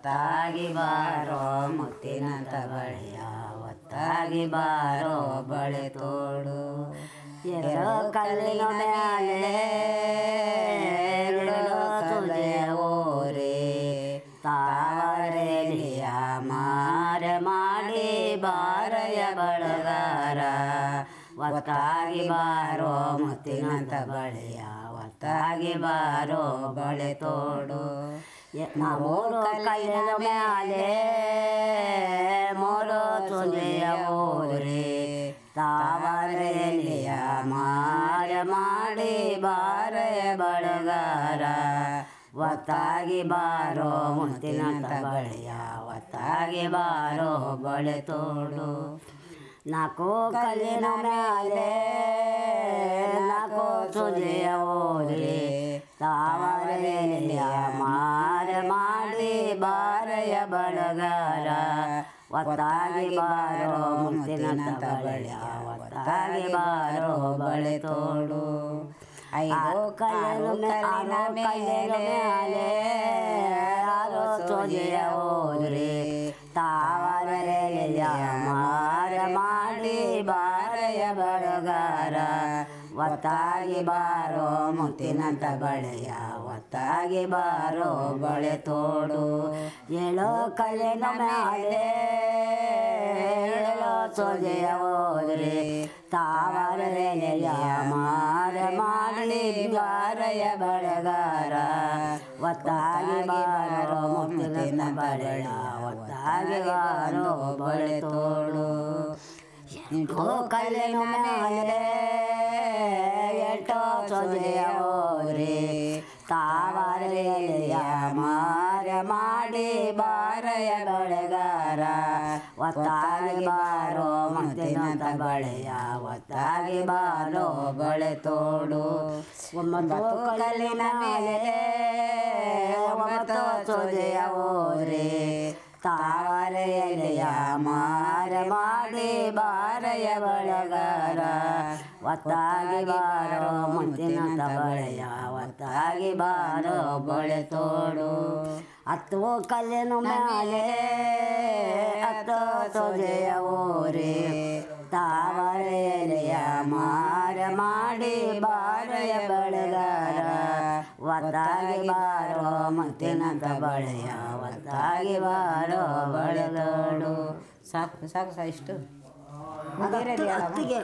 ಒತ್ತಾಗಿ ಬಾರೋ ಮುತ್ತಿನಂತ ಬಳೆಯ ಒತ್ತಾಗಿ ಬಾರೋ ಬಳೆ ತೋಡು ಎರಡು ಕಲ್ಲಿನ ಮ್ಯಾಲೆ ಎರಡು ತುಲೆಯ ಓರೆ ತಾವರೆಲಿಯ ಮಾರ ಮಾಡಿ ಬಾರಯ ಬಳಗಾರ ಒತ್ತಾಗಿ ಬಾರೋ ಮುತ್ತಿನಂತ ಬಳೆಯ ಒತ್ತಾಗಿ ಬಾರೋ ಬಳೆ ತೋಡು ಮೂರು ಕಲ್ಲಿನ ಮ್ಯಾಲೆ ಮೂರು ತುಲೆಯ ಓರೆ ತಾವರೆಲಿಯ ಮಾರ ಮಾಡಿ ಬಾರಯ ಬಳಗಾರ ಒತ್ತಾಗಿ ಬಾರೋ ಮುತ್ತಿನಂತ ಬಳೆಯ ಒತ್ತಾಗಿ ಬಾರೋ ಬಳೆ ತೋಡು ನಾಲ್ಕು ಕಲ್ಲಿನ ಮ್ಯಾಲೆ ನಾಲ್ಕು ತುಲೆಯ ಓರೆ ತಾವರೆಲಿಯ ಮಾರ ಮಾಡಿ ಬಾರಯ ಬಳಗಾರ ಒತ್ತಾಗಿ ಬಾರೋ ಮುತ್ತಿನಂತ ಬಳೆಯ ಒತ್ತಾಗಿ ಬಾರೋ ಬಳೆ ತೋಡು ಐದು ಕಲ್ಲಿನ ಕಲ್ಲಿನ ಮೇಲೆ ಆರು ಸೋಜೆಯ ಹೋದ್ರೆ ತಾವರೆಲಿಯ ಮಾರ ಮಾಡಿ ಬಾರಯ ಬಳಗಾರ ಒತ್ತಾಗಿ ಬಾರೋ ಮುತ್ತಿನಂತ ಬಳೆಯ ಒತ್ತಾಗಿ ಬಾರೋ ಬಳೆ ತೋಡು ಏಳು ಕಲ್ಲಿನ ಮ್ಯಾಲೆ ಏಳು ಸೋಜೆಯ ಹೋದ್ರೆ ತಾವರೆಲೆಯ ಮಾರ ಮಾಡಿ ಬಾರಯ ಬಳಗಾರ ಒತ್ತಾಗಿ ಬಾರೋ ಮುತ್ತಿನ ಬಳೆಯ ಒತ್ತಾಗಿ ಬಾರೋ ಬಳೆ ತೋಡು ಎಂಟು ಕಲ್ಲಿನ ಮೇಲೆ ಎಂಟು ಸೊದೆಯ ಹೋರೆ ತಾವರೆಲೆಯ ಮಾರ ಮಾಡಿ ಬಾರಯ ಬಳೆಗಾರ ಒತ್ತಾಗಿ ಬಾರೋ ಮುತ್ತಿನಂತ ಬಳೆಯ ಒತ್ತಾಗಿ ಬಾರೋ ಬಳೆ ತೋಡು ಒಂಬತ್ತು ಕಲ್ಲಿನ ಮೇಲೆ ಒಂಬತ್ತು ಸೊದೆಯ ಹೋರೆ ತಾವರೆಲೆಯ ಮಾರ ಮಾಡಿ ಬಾರಯ ಬಳಗಾರ ಒತ್ತಾಗಿ ಬಾರೋ ಮುತ್ತಿನಂತ ಬಳೆಯ ಒತ್ತಾಗಿ ಬಾರೋ ಬಳೆ ತೋಡು ಹತ್ತು ಕಲ್ಲಿನ ಮ್ಯಾಲೆ ಹತ್ತು ಸೋಜೆಯ ಓರೆ ತಾವರೆಲೆಯ ಮಾರ ಮಾಡಿ ಬಾರಯ ಬಳಗಾರ ಒತ್ತಾಗಿ ಬಾರೋ ಮುತ್ತಿನಂತ ಬಳೆಯ ಒತ್ತಾಗಿ ಬಾರೋ ಬಳೆ ತೋಡು ಸಾಕು ಸಾಕು ಸಾ ಇಷ್ಟು ಬೇರೆ ಹತ್ತಿಗೆ